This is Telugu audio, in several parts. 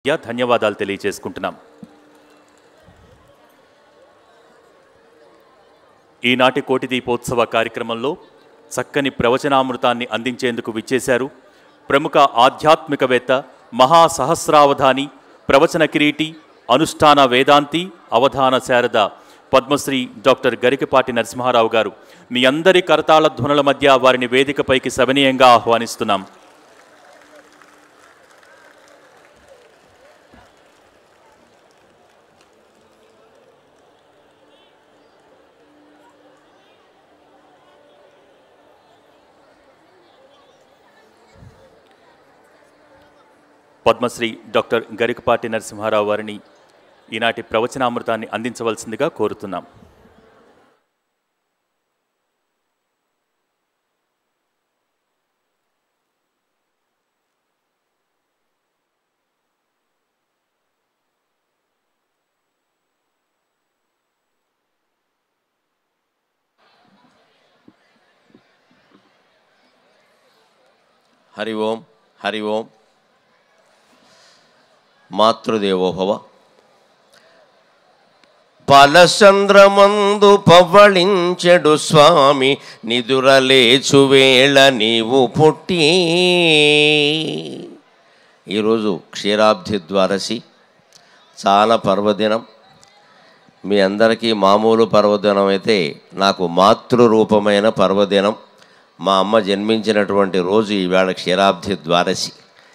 యా ధన్యవాదాలు తెలియజేసుకుంటున్నాం ఈనాటి కోటి దీపోత్సవ కార్యక్రమంలో చక్కని ప్రవచనామృతాన్ని అందించేందుకు విచ్చేశారు ప్రముఖ ఆధ్యాత్మికవేత్త మహాసహస్రావధాని ప్రవచన కిరీటి అనుష్ఠాన వేదాంతి అవధాన శారద పద్మశ్రీ డాక్టర్ గరికపాటి నరసింహారావు గారు మీ అందరి కరతాళ ధ్వనుల మధ్య వారిని వేదికపైకి సవినీయంగా ఆహ్వానిస్తున్నాం పద్మశ్రీ డాక్టర్ గరికపాటి నరసింహారావు వారిని ఈనాటి ప్రవచనామృతాన్ని అందించవలసిందిగా కోరుతున్నాం హరి ఓం హరి ఓం మాతృదేవోభవ పలచంద్రమందు పవ్వళించెడు స్వామి నిదురలేచువేళ నీవు పుట్టి ఈరోజు క్షీరాబ్ధి ద్వారసి చాలా పర్వదినం మీ అందరికీ మామూలు పర్వదినం అయితే నాకు మాతృరూపమైన పర్వదినం మా అమ్మ జన్మించినటువంటి రోజు ఈవేళ క్షీరాబ్ధి ద్వారసి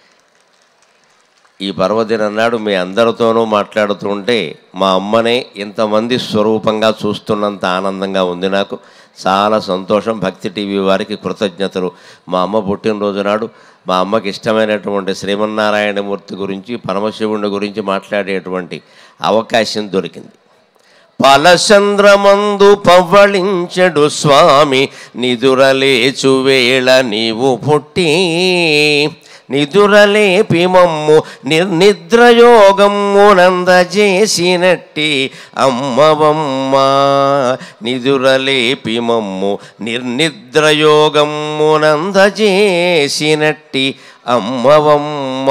ఈ పర్వదినం నాడు మీ అందరితోనూ మాట్లాడుతుంటే మా అమ్మనే ఇంతమంది స్వరూపంగా చూస్తున్నంత ఆనందంగా ఉంది నాకు చాలా సంతోషం భక్తి టీవీ వారికి కృతజ్ఞతలు మా అమ్మ పుట్టినరోజు నాడు మా అమ్మకి ఇష్టమైనటువంటి శ్రీమన్నారాయణమూర్తి గురించి పరమశివుని గురించి మాట్లాడేటువంటి అవకాశం దొరికింది పలచంద్రమందు పవ్వళించెడు స్వామి నిదురలేచు వేళ నీవు పుట్టి నిదురలేపి మమ్ము నిర్నిద్రయోగమ్ము నందజేసినట్టి అమ్మవమ్మ నిదురలేపి మమ్ము నిర్నిద్రయోగమ్ము నందజేసినట్టి అమ్మవమ్మ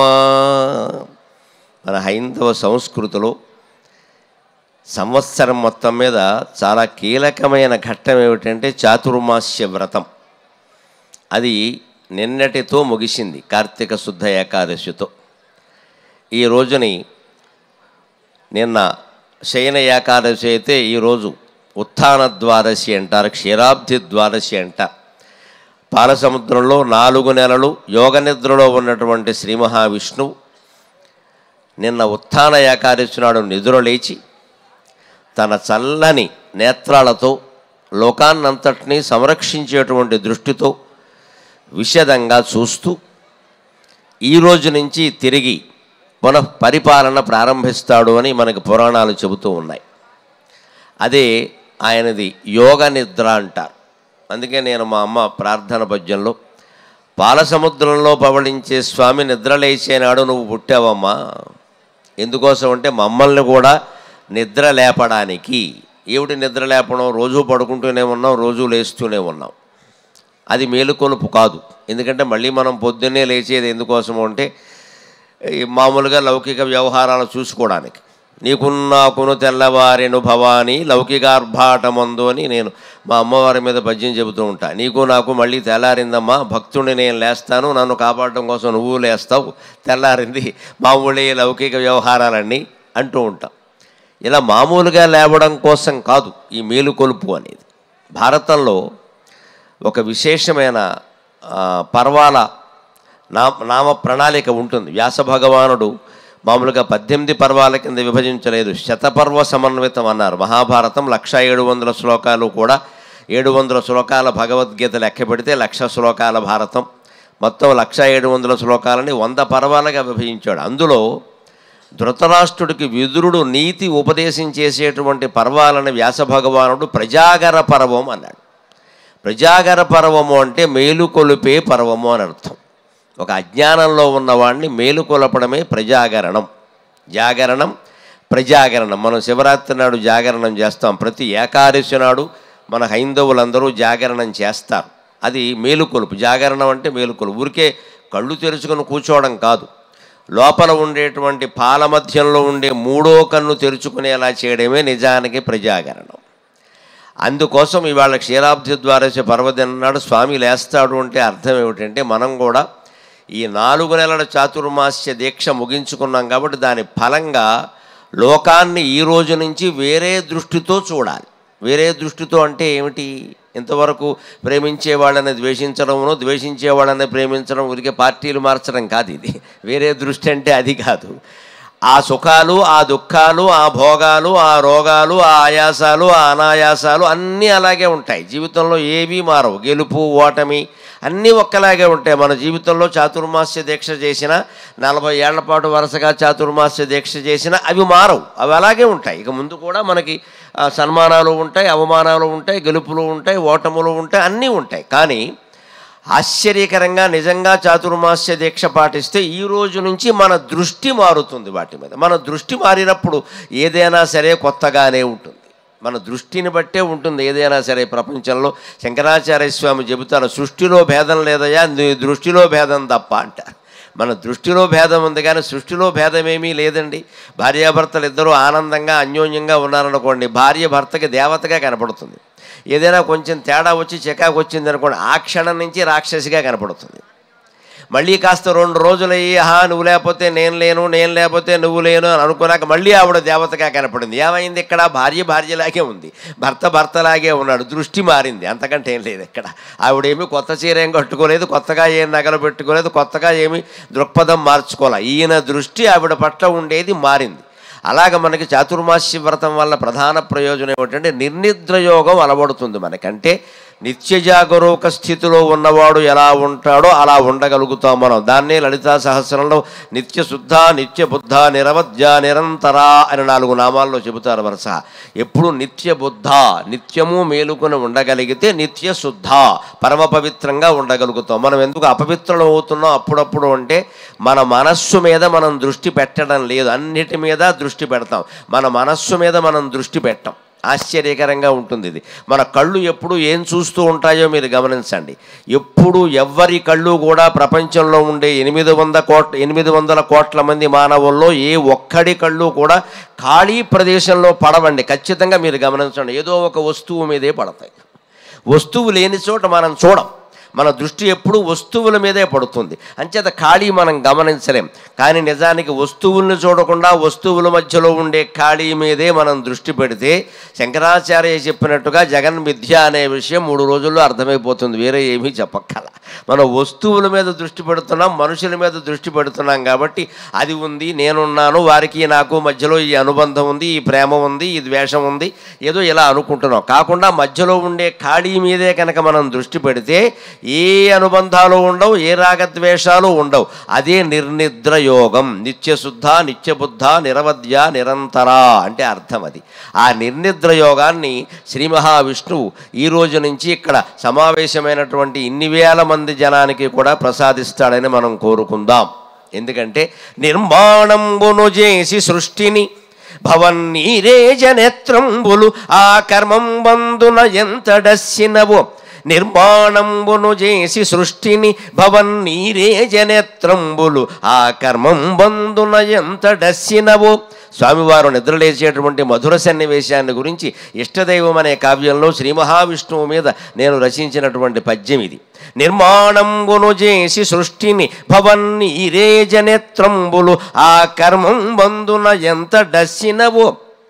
మన హైందవ సంస్కృతిలో సంవత్సరం మొత్తం మీద చాలా కీలకమైన ఘట్టం ఏమిటంటే చాతుర్మాస్య వ్రతం అది నిన్నటితో ముగిసింది కార్తీక శుద్ధ ఏకాదశితో ఈ రోజుని నిన్న శయన ఏకాదశి అయితే ఈరోజు ఉత్థాన ద్వాదశి అంటారు క్షీరాబ్ధి ద్వాదశి అంటారు పాలసముద్రంలో నాలుగు నెలలు యోగ నిద్రలో ఉన్నటువంటి శ్రీ మహావిష్ణువు నిన్న ఉత్థాన ఏకాదశి నాడు నిద్ర లేచి తన చల్లని నేత్రాలతో లోకాన్నంతటినీ సంరక్షించేటువంటి దృష్టితో విషదంగా చూస్తూ ఈ రోజు నుంచి తిరిగి పునః పరిపాలన ప్రారంభిస్తాడు అని మనకి పురాణాలు చెబుతూ ఉన్నాయి అదే ఆయనది యోగ నిద్ర అంటారు అందుకే నేను మా అమ్మ ప్రార్థన పద్యంలో పాలసముద్రంలో పవళించే స్వామి నిద్రలేచేనాడు నువ్వు పుట్టావమ్మా ఎందుకోసం అంటే మమ్మల్ని కూడా నిద్ర లేపడానికి ఏమిటి నిద్ర లేపడం రోజు పడుకుంటూనే ఉన్నాం రోజు లేస్తూనే ఉన్నాం అది మేలుకొలుపు కాదు ఎందుకంటే మళ్ళీ మనం పొద్దున్నే లేచేది ఎందుకోసం అంటే ఈ మామూలుగా లౌకిక వ్యవహారాలు చూసుకోవడానికి నీకున్నాకును తెల్లవారెను భవాని లౌకికార్భాటమందు అని నేను మా అమ్మవారి మీద పద్యం చెబుతూ ఉంటా నీకు నాకు మళ్ళీ తెల్లారిందమ్మా భక్తుడిని నేను లేస్తాను నన్ను కాపాడటం కోసం నువ్వు లేస్తావు తెల్లారింది మామూలు లౌకిక వ్యవహారాలన్నీ అంటూ ఉంటాం ఇలా మామూలుగా లేవడం కోసం కాదు ఈ మేలుకొలుపు అనేది భారతంలో ఒక విశేషమైన ఆ, పర్వాల నా నామ ప్రణాళిక ఉంటుంది వ్యాస భగవానుడు మామూలుగా పద్దెనిమిది పర్వాల కింద విభజించలేదు శతపర్వ సమన్వితం అన్నారు మహాభారతం లక్ష ఏడు వందల శ్లోకాలు కూడా ఏడు వందల శ్లోకాల భగవద్గీత లెక్క పెడితే లక్ష శ్లోకాల భారతం మొత్తం లక్ష ఏడు వందల శ్లోకాలని వంద పర్వాలుగా విభజించాడు అందులో ధృతరాష్ట్రుడికి విదురుడు నీతి ఉపదేశం చేసేటువంటి పర్వాలను వ్యాస భగవానుడు ప్రజాగర పర్వం అన్నాడు ప్రజాగర పర్వము అంటే మేలుకొలిపే పర్వము అని అర్థం ఒక అజ్ఞానంలో ఉన్నవాడిని మేలుకొలపడమే ప్రజాగరణం జాగరణం ప్రజాగరణం మనం శివరాత్రి నాడు జాగరణం చేస్తాం ప్రతి ఏకాదశి నాడు మన హైందవులందరూ జాగరణం చేస్తారు అది మేలుకొలుపు జాగరణం అంటే మేలుకొలుపు ఊరికే కళ్ళు తెరుచుకొని కూర్చోవడం కాదు లోపల ఉండేటువంటి పాల మధ్యంలో ఉండే మూడో కన్ను తెరుచుకునేలా చేయడమే నిజానికి ప్రజాగరణం అందుకోసం ఇవాళ క్షీరాబ్ది ద్వారశ పర్వదినం నాడు స్వామి లేస్తాడు అంటే అర్థం ఏమిటంటే మనం కూడా ఈ నాలుగు నెలల చాతుర్మాస్య దీక్ష ముగించుకున్నాం కాబట్టి దాని ఫలంగా లోకాన్ని ఈ రోజు నుంచి వేరే దృష్టితో చూడాలి వేరే దృష్టితో అంటే ఏమిటి ఇంతవరకు ప్రేమించే వాళ్ళని ద్వేషించడమును ద్వేషించే వాళ్ళని ప్రేమించడం ఊరికే పార్టీలు మార్చడం కాదు ఇది వేరే దృష్టి అంటే అది కాదు ఆ సుఖాలు ఆ దుఃఖాలు ఆ భోగాలు ఆ రోగాలు ఆ ఆయాసాలు ఆ అనాయాసాలు అన్నీ అలాగే ఉంటాయి జీవితంలో ఏవీ మారవు గెలుపు ఓటమి అన్నీ ఒక్కలాగే ఉంటాయి మన జీవితంలో చాతుర్మాస్య దీక్ష చేసిన నలభై ఏళ్ల పాటు వరుసగా చాతుర్మాస్య దీక్ష చేసిన అవి మారవు అవి అలాగే ఉంటాయి ఇక ముందు కూడా మనకి ఆ, సన్మానాలు ఉంటాయి అవమానాలు ఉంటాయి గెలుపులు ఉంటాయి ఓటములు ఉంటాయి అన్నీ ఉంటాయి కానీ ఆశ్చర్యకరంగా నిజంగా చాతుర్మాస్య దీక్ష పాటిస్తే ఈ రోజు నుంచి మన దృష్టి మారుతుంది వాటి మీద మన దృష్టి మారినప్పుడు ఏదైనా సరే కొత్తగానే ఉంటుంది మన దృష్టిని బట్టే ఉంటుంది ఏదైనా సరే ప్రపంచంలో శంకరాచార్య స్వామి చెబుతారు సృష్టిలో భేదం లేదయా నీ దృష్టిలో భేదం తప్ప అంటారు మన దృష్టిలో భేదం ఉంది కానీ సృష్టిలో భేదం ఏమీ లేదండి భార్యాభర్తలు ఇద్దరూ ఆనందంగా అన్యోన్యంగా ఉన్నారనుకోండి భార్య భర్తకి దేవతగా కనపడుతుంది ఏదైనా కొంచెం తేడా వచ్చి చికాకు వచ్చింది అనుకోండి ఆ క్షణం నుంచి రాక్షసిగా కనపడుతుంది మళ్ళీ కాస్త రెండు రోజులు అయ్యి ఆహా నువ్వు లేకపోతే నేను లేను నేను లేకపోతే నువ్వు లేను అని అనుకున్నాక మళ్ళీ ఆవిడ దేవతగా కనపడింది ఏమైంది ఇక్కడ భార్య భార్యలాగే ఉంది భర్త భర్తలాగే ఉన్నాడు దృష్టి మారింది అంతకంటే ఏం లేదు ఇక్కడ ఆవిడేమి కొత్త చీర ఏం కట్టుకోలేదు కొత్తగా ఏం నగలు పెట్టుకోలేదు కొత్తగా ఏమి దృక్పథం మార్చుకోలే ఈయన దృష్టి ఆవిడ పట్ల ఉండేది మారింది అలాగ మనకి చాతుర్మాస్య వ్రతం వల్ల ప్రధాన ప్రయోజనం ఏమిటంటే నిర్నిద్ర యోగం అలవడుతుంది మనకంటే నిత్య జాగరూక స్థితిలో ఉన్నవాడు ఎలా ఉంటాడో అలా ఉండగలుగుతాం మనం దాన్నే లలితా సహస్రంలో నిత్య శుద్ధ నిత్య బుద్ధ నిరవధ్య నిరంతర అని నాలుగు నామాల్లో చెబుతారు వరుస ఎప్పుడు నిత్య బుద్ధ నిత్యము మేలుకొని ఉండగలిగితే నిత్య శుద్ధ పరమ పవిత్రంగా ఉండగలుగుతాం మనం ఎందుకు అపవిత్రం అవుతున్నాం అప్పుడప్పుడు అంటే మన మనస్సు మీద మనం దృష్టి పెట్టడం లేదు అన్నిటి మీద దృష్టి పెడతాం మన మనస్సు మీద మనం దృష్టి పెట్టం ఆశ్చర్యకరంగా ఉంటుంది ఇది మన కళ్ళు ఎప్పుడు ఏం చూస్తూ ఉంటాయో మీరు గమనించండి ఎప్పుడు ఎవ్వరి కళ్ళు కూడా ప్రపంచంలో ఉండే ఎనిమిది వంద కోట్ల ఎనిమిది వందల కోట్ల మంది మానవుల్లో ఏ ఒక్కడి కళ్ళు కూడా ఖాళీ ప్రదేశంలో పడవండి ఖచ్చితంగా మీరు గమనించండి ఏదో ఒక వస్తువు మీదే పడతాయి వస్తువు లేని చోట మనం చూడం మన దృష్టి ఎప్పుడూ వస్తువుల మీదే పడుతుంది అంచేత ఖాళీ మనం గమనించలేం కానీ నిజానికి వస్తువుల్ని చూడకుండా వస్తువుల మధ్యలో ఉండే ఖాళీ మీదే మనం దృష్టి పెడితే శంకరాచార్య చెప్పినట్టుగా జగన్ మిథ్య అనే విషయం మూడు రోజుల్లో అర్థమైపోతుంది వేరే ఏమీ చెప్పక్కల మనం వస్తువుల మీద దృష్టి పెడుతున్నాం మనుషుల మీద దృష్టి పెడుతున్నాం కాబట్టి అది ఉంది నేనున్నాను వారికి నాకు మధ్యలో ఈ అనుబంధం ఉంది ఈ ప్రేమ ఉంది ఈ ద్వేషం ఉంది ఏదో ఇలా అనుకుంటున్నాం కాకుండా మధ్యలో ఉండే ఖాళీ మీదే కనుక మనం దృష్టి పెడితే ఏ అనుబంధాలు ఉండవు ఏ రాగద్వేషాలు ఉండవు అదే నిర్నిద్ర యోగం నిత్యశుద్ధ నిత్యబుద్ధ నిరవధ్య నిరంతర అంటే అర్థం అది ఆ నిర్నిద్ర యోగాన్ని శ్రీ మహావిష్ణువు ఈ రోజు నుంచి ఇక్కడ సమావేశమైనటువంటి ఇన్ని వేల మంది జనానికి కూడా ప్రసాదిస్తాడని మనం కోరుకుందాం ఎందుకంటే నిర్మాణంబును చేసి సృష్టిని భవన్నీరేజ నేత్రంబులు ఆ కర్మం బందున ఎంతడస్సినవో నిర్మాణంబును చేసి సృష్టిని భవన్నీరేజ నేత్రంబులు ఆ కర్మం బందున ఎంతడస్సినవో స్వామివారు నిద్రలేచేటువంటి మధుర సన్నివేశాన్ని గురించి ఇష్టదైవం అనే కావ్యంలో శ్రీ మహావిష్ణువు మీద నేను రచించినటువంటి పద్యం ఇది నిర్మాణంబును చేసి సృష్టిని భవన్ని ఇరేజ నేత్రంబులు ఆ కర్మం బందున ఎంత డస్సినవో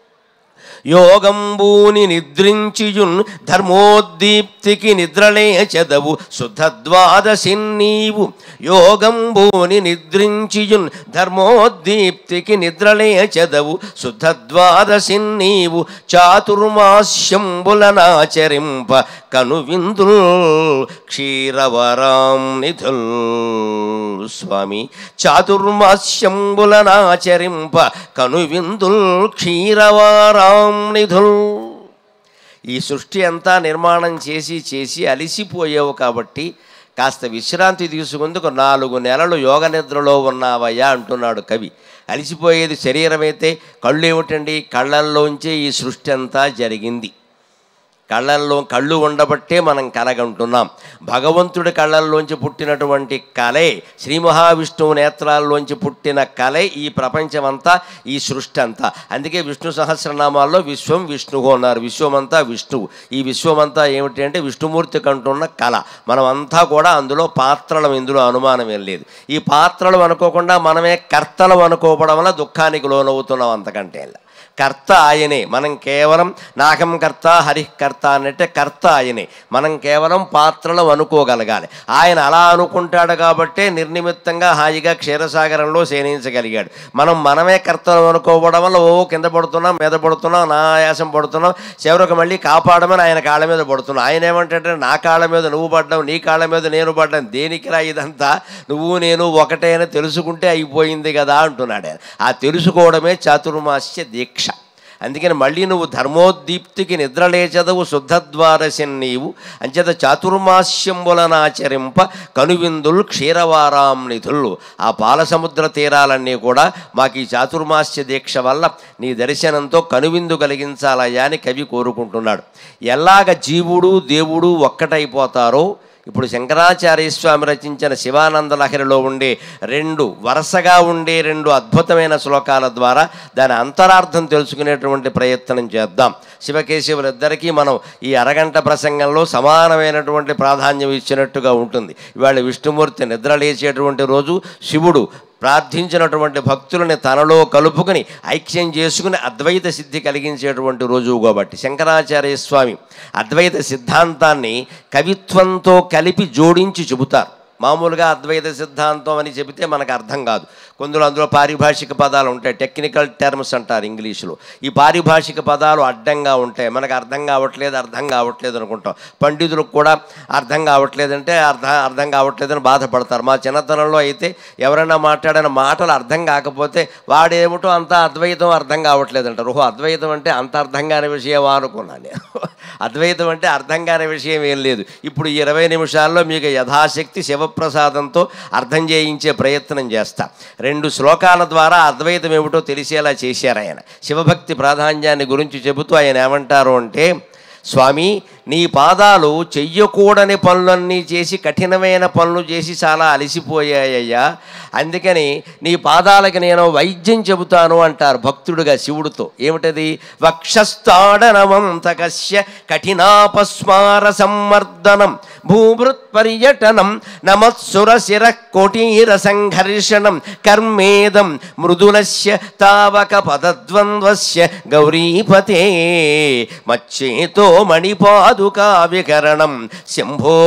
యోగంబూని నిద్రించియున్ ధర్మోద్దీప్తికి నిద్రలే చదవు శుద్ధ ద్వాదశి నీవు యోగంబూని నిద్రించియున్ ధర్మోద్దీప్తికి నిద్రలే చదవు శుద్ధ ద్వాదశి నీవు చాతుర్మాస్యంబులనాచరింప కను విందుల్ క్షీరవరాం నిధుల్ స్వామి చాతుర్మాస్యంబులనాచరింప కను విందుల్ క్షీరవారాం నిధుల్ ఈ సృష్టి అంతా నిర్మాణం చేసి చేసి అలిసిపోయావు కాబట్టి కాస్త విశ్రాంతి తీసుకుందుకు నాలుగు నెలలు యోగ నిద్రలో ఉన్నావయ్యా అంటున్నాడు కవి అలిసిపోయేది శరీరం అయితే కళ్ళు ఏమిటండి కళ్ళల్లోంచే ఈ సృష్టి అంతా జరిగింది కళ్ళల్లో కళ్ళు ఉండబట్టే మనం కలగంటున్నాం భగవంతుడి కళ్ళల్లోంచి పుట్టినటువంటి కలే శ్రీ మహావిష్ణువు నేత్రాల్లోంచి పుట్టిన కలే ఈ ప్రపంచమంతా ఈ సృష్టి అంతా అందుకే విష్ణు సహస్రనామాల్లో విశ్వం విష్ణువు అన్నారు విశ్వమంతా విష్ణువు ఈ విశ్వమంతా ఏమిటి అంటే విష్ణుమూర్తి కంటున్న కళ మనం అంతా కూడా అందులో పాత్రలం ఇందులో అనుమానం ఏం లేదు ఈ పాత్రలు అనుకోకుండా మనమే కర్తలం అనుకోవడం వల్ల దుఃఖానికి లోనవుతున్నాం అంతకంటే కర్త ఆయనే మనం కేవలం నాకం కర్త హరిః కర్త అన్నట్టే కర్త ఆయనే మనం కేవలం పాత్రలు అనుకోగలగాలి ఆయన అలా అనుకుంటాడు కాబట్టే నిర్నిమిత్తంగా హాయిగా క్షీరసాగరంలో శయనించగలిగాడు మనం మనమే కర్తలు అనుకోవడం వల్ల ఓ కింద పడుతున్నాం మీద పడుతున్నాం నా ఆయాసం పడుతున్నాం చివరికి మళ్ళీ కాపాడమని ఆయన కాళ్ళ మీద పడుతున్నాం ఆయన ఏమంటాడంటే నా కాళ్ళ మీద నువ్వు పడ్డావు నీ కాళ్ళ మీద నేను పడ్డాను దేనికిరా ఇదంతా నువ్వు నేను ఒకటే అని తెలుసుకుంటే అయిపోయింది కదా అంటున్నాడు ఆయన ఆ తెలుసుకోవడమే చాతుర్మాస్య దీక్ష అందుకని మళ్ళీ నువ్వు ధర్మోద్దీప్తికి నిద్రలేచదవు శుద్ధద్వారసిన్ నీవు అంచేత చాతుర్మాస్యంబులనాచరింప కనువిందులు క్షీరవారాం నిధులు ఆ పాలసముద్ర తీరాలన్నీ కూడా మాకు ఈ చాతుర్మాస్య దీక్ష వల్ల నీ దర్శనంతో కనువిందు కలిగించాలయ్యా అని కవి కోరుకుంటున్నాడు ఎలాగ జీవుడు దేవుడు ఒక్కటైపోతారో ఇప్పుడు శంకరాచార్య స్వామి రచించిన శివానంద లహరిలో ఉండే రెండు వరుసగా ఉండే రెండు అద్భుతమైన శ్లోకాల ద్వారా దాని అంతరార్థం తెలుసుకునేటువంటి ప్రయత్నం చేద్దాం శివకేశవులిద్దరికీ మనం ఈ అరగంట ప్రసంగంలో సమానమైనటువంటి ప్రాధాన్యం ఇచ్చినట్టుగా ఉంటుంది ఇవాళ విష్ణుమూర్తి నిద్ర లేచేటువంటి రోజు శివుడు ప్రార్థించినటువంటి భక్తులని తనలో కలుపుకుని ఐక్యం చేసుకుని అద్వైత సిద్ధి కలిగించేటువంటి రోజు కాబట్టి శంకరాచార్య స్వామి అద్వైత సిద్ధాంతాన్ని కవిత్వంతో కలిపి జోడించి చెబుతారు మామూలుగా అద్వైత సిద్ధాంతం అని చెబితే మనకు అర్థం కాదు కొందరు అందులో పారిభాషిక పదాలు ఉంటాయి టెక్నికల్ టర్మ్స్ అంటారు ఇంగ్లీషులో ఈ పారిభాషిక పదాలు అడ్డంగా ఉంటాయి మనకు అర్థం కావట్లేదు అర్థం కావట్లేదు అనుకుంటాం పండితులకు కూడా అర్థం కావట్లేదంటే అర్థం అర్థం కావట్లేదని బాధపడతారు మా చిన్నతనంలో అయితే ఎవరైనా మాట్లాడిన మాటలు అర్థం కాకపోతే వాడేమిటో అంత అద్వైతం అర్థం కావట్లేదు అంటారు ఓహో అద్వైతం అంటే అంత అర్థం కాని విషయమా అనుకున్నాను నేను అద్వైతం అంటే అర్థం కాని విషయం ఏం లేదు ఇప్పుడు ఈ ఇరవై నిమిషాల్లో మీకు యథాశక్తి శివప్రసాదంతో అర్థం చేయించే ప్రయత్నం చేస్తా రెండు శ్లోకాల ద్వారా అద్వైతం ఏమిటో తెలిసేలా చేశారు ఆయన శివభక్తి ప్రాధాన్యాన్ని గురించి చెబుతూ ఆయన ఏమంటారు అంటే స్వామి నీ పాదాలు చెయ్యకూడని పనులన్నీ చేసి కఠినమైన పనులు చేసి చాలా అలసిపోయాయ్యా అందుకని నీ పాదాలకి నేను వైద్యం చెబుతాను అంటారు భక్తుడుగా శివుడితో ఏమిటది వక్షస్థాడనమంతకస్య కఠినాపస్మార సంవర్ధనం భూభృత్ పర్యటనం నమత్సురశిర కోటీర సంఘర్షణం కర్మేదం మృదులస్య తావక పదద్వంద్వస్య గౌరీపతే మచ్చేతో మణిపాదుకా వికరణం శంభో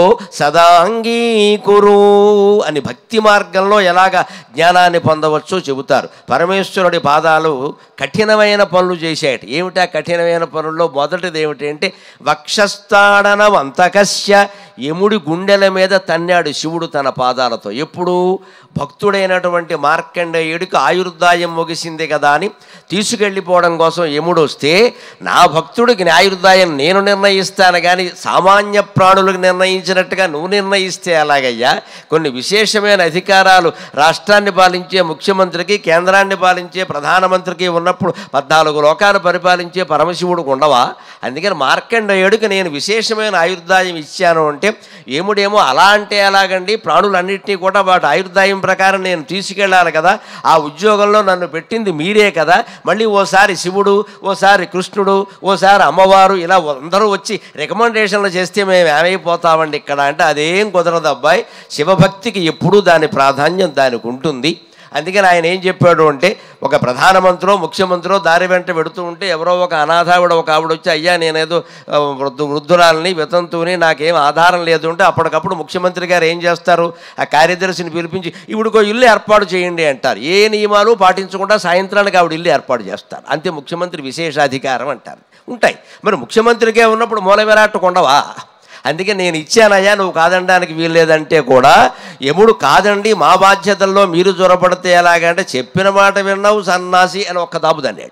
సదాంగీకురు అని భక్తి మార్గంలో ఎలాగ జ్ఞానాన్ని పొందవచ్చో చెబుతారు పరమేశ్వరుడి పాదాలు కఠినమైన పనులు చేసేట ఏమిటా కఠినమైన పనుల్లో మొదటిది ఏమిటి అంటే వక్షస్థాడనం అంతకస్య యముడి గుండెల మీద తన్నాడు శివుడు తన పాదాలతో ఎప్పుడు భక్తుడైనటువంటి మార్కండేయుడికి ఆయుర్దాయం ముగిసింది కదా అని తీసుకెళ్ళిపోవడం కోసం యముడు వస్తే నా భక్తుడికి ఆయుర్దాయం నేను నిర్ణయిస్తాను కానీ సామాన్య ప్రాణులకు నిర్ణయించినట్టుగా నువ్వు నిర్ణయిస్తే అలాగయ్యా కొన్ని విశేషమైన అధికారాలు రాష్ట్రాన్ని పాలించే ముఖ్యమంత్రికి కేంద్రాన్ని పాలించే ప్రధానమంత్రికి ఉన్నప్పుడు పద్నాలుగు లోకాలు పరిపాలించే పరమశివుడికి ఉండవా అందుకని మార్కండేయుడికి నేను విశేషమైన ఆయుర్దాయం ఇచ్చాను అంటే ఏముడేమో అలా అంటే ఎలాగండి ప్రాణులన్నింటినీ కూడా వాటి ఆయుర్దాయం ప్రకారం నేను తీసుకెళ్ళాలి కదా ఆ ఉద్యోగంలో నన్ను పెట్టింది మీరే కదా మళ్ళీ ఓసారి శివుడు ఓసారి కృష్ణుడు ఓసారి అమ్మవారు ఇలా అందరూ వచ్చి రికమెండేషన్లు చేస్తే మేము ఏమైపోతామండి ఇక్కడ అంటే అదేం కుదరదు అబ్బాయి శివభక్తికి ఎప్పుడూ దాని ప్రాధాన్యం దానికి ఉంటుంది అందుకని ఆయన ఏం చెప్పాడు అంటే ఒక ప్రధానమంత్రో ముఖ్యమంత్రో దారి వెంట పెడుతూ ఉంటే ఎవరో ఒక అనాథావిడ ఒక ఆవిడ వచ్చి అయ్యా నేనేదో ఆ, వృద్ధు వృద్ధురాలని వితంతువుని నాకేం ఆధారం లేదు అంటే అప్పటికప్పుడు ముఖ్యమంత్రి గారు ఏం చేస్తారు ఆ కార్యదర్శిని పిలిపించి ఇవిడికో ఇల్లు ఏర్పాటు చేయండి అంటారు ఏ నియమాలు పాటించకుండా సాయంత్రానికి ఆవిడ ఇల్లు ఏర్పాటు చేస్తారు అంతే ముఖ్యమంత్రి విశేషాధికారం అంటారు ఉంటాయి మరి ముఖ్యమంత్రికే ఉన్నప్పుడు మూల విరాట్ కొండవా అందుకే నేను ఇచ్చానయ్యా నువ్వు కాదనడానికి వీల్లేదంటే కూడా యముడు కాదండి మా బాధ్యతల్లో మీరు చొరబడితే ఎలాగంటే చెప్పిన మాట విన్నావు సన్నాసి అని ఒక్క దాబు తన్నాడు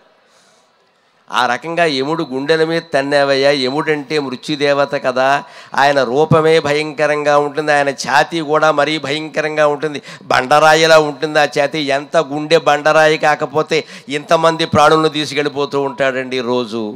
ఆ రకంగా యముడు గుండెల మీద తన్నావయ్యా యముడంటే మృత్యుదేవత కదా ఆయన రూపమే భయంకరంగా ఉంటుంది ఆయన ఛాతీ కూడా మరీ భయంకరంగా ఉంటుంది బండరాయిలా ఉంటుంది ఆ ఛాతీ ఎంత గుండె బండరాయి కాకపోతే ఇంతమంది ప్రాణులను తీసుకెళ్ళిపోతూ ఉంటాడండి రోజు